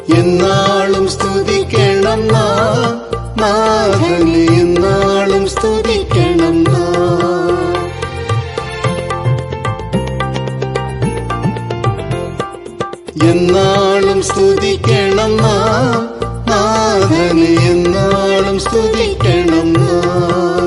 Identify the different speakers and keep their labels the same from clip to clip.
Speaker 1: എന്നാളും സ്തുതിക്കണം നാം നാഥനെ എന്നാളും സ്തുതിക്കണം നാം എന്നാളും സ്തുതിക്കണം നാം നാഥനെ എന്നാളും സ്തുതിക്കണം നാം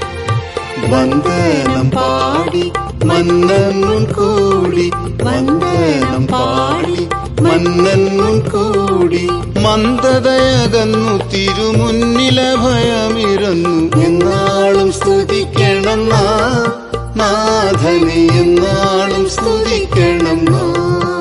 Speaker 1: വന്ദനം പാടി മന്നൻ മുൻകൂടി വന്ദനം പാടി മന്നൻ മുൻകൂടി മന്ദതയകന്നു തിരുമുന്നില ഭയമിരന്നു എന്നാളും സ്തുതിക്കണം നാം നാഥനെ എന്നാളും സ്തുതിക്കണം നാം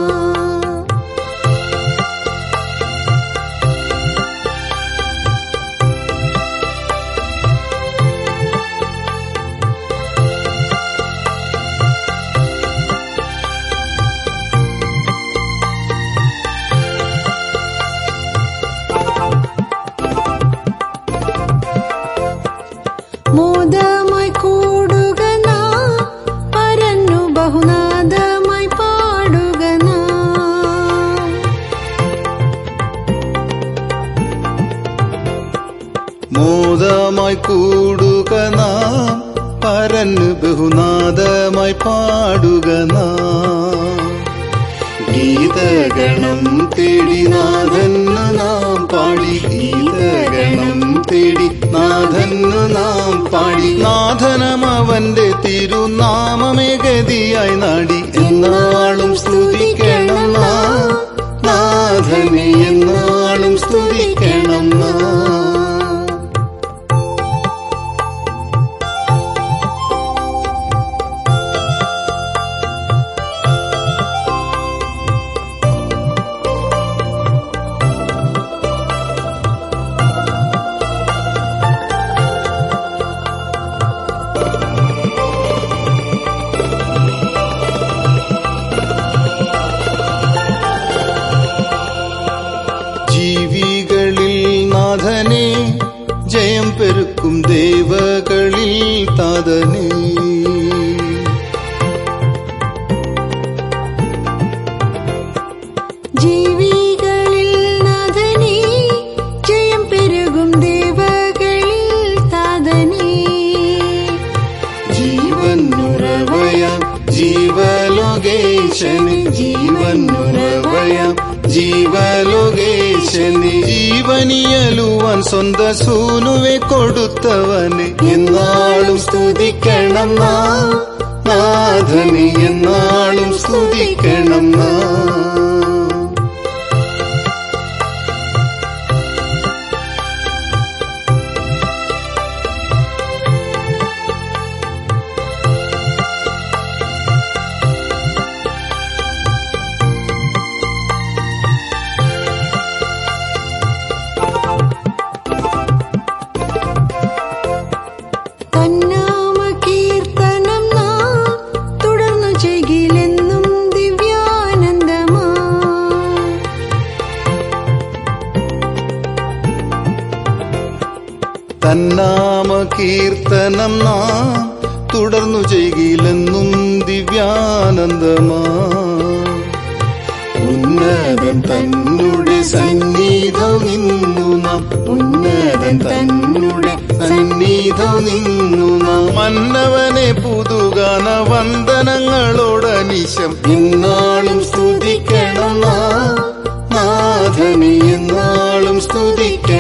Speaker 2: മോദമായി കൂടുക നാം പരന്നു ബഹുനാദമായി പാടുക നാം
Speaker 1: മോദമായി കൂടുക നാം പരന്ന് ബഹുനാദമായി പാടുക നാം ഗീതഗണം തേടി നാഥന്നു നാം പാടി ഗീതഗണം തേടി നാഥന്നു നാം പാടി നാഥനം അവന്റെ തിരുനാമമേ ഗതിയായി നാടി എന്നാളും സ്തുതിക്കണം നാം നാഥനെ എന്നാളും സ്തുതിക്കണം നാം ജീവികളിൽ നാഥനെ ജയം പെരുക്കും ദേവകളിൽ താതനെ
Speaker 2: ജീവികളിൽ നാഥനേ ജയം പെരുകും ദേവകളിൽ താതനേ
Speaker 1: ജീവനുറവയാം ജീവലോകേശന് ജീവനുറവയാം ജീവലോകേശന് ജീവനിയലുവാൻ സ്വന്ത സൂനുവെ കൊടുത്തവന് എന്നാളും സ്തുതിക്കണം നാം നാഥനെ എന്നാളും സ്തുതിക്കണം നാം
Speaker 2: തന്നാമ കീർത്തനം നാം തുടർന്നു ചെയ്കിലെന്നും ദിവ്യാനന്ദമാ
Speaker 1: തന്നാമ കീർത്തനം നാം തുടർന്നു ചെയ്കിലെന്നും ദിവ്യാനന്ദമാ ഉന്നതൻ തന്നുടെ സന്നിധം നിന്നു നാം ഉന്നതൻ തന്നുടെ സന്നിധം നിന്നു നാം മന്നവനെ പുതുഗാന വന്ദനങ്ങളോടനിശം ഇന്നാളും സ്തുതിക്കണം നാം നാഥനെ എന്നാളും സ്തുതിക്കണം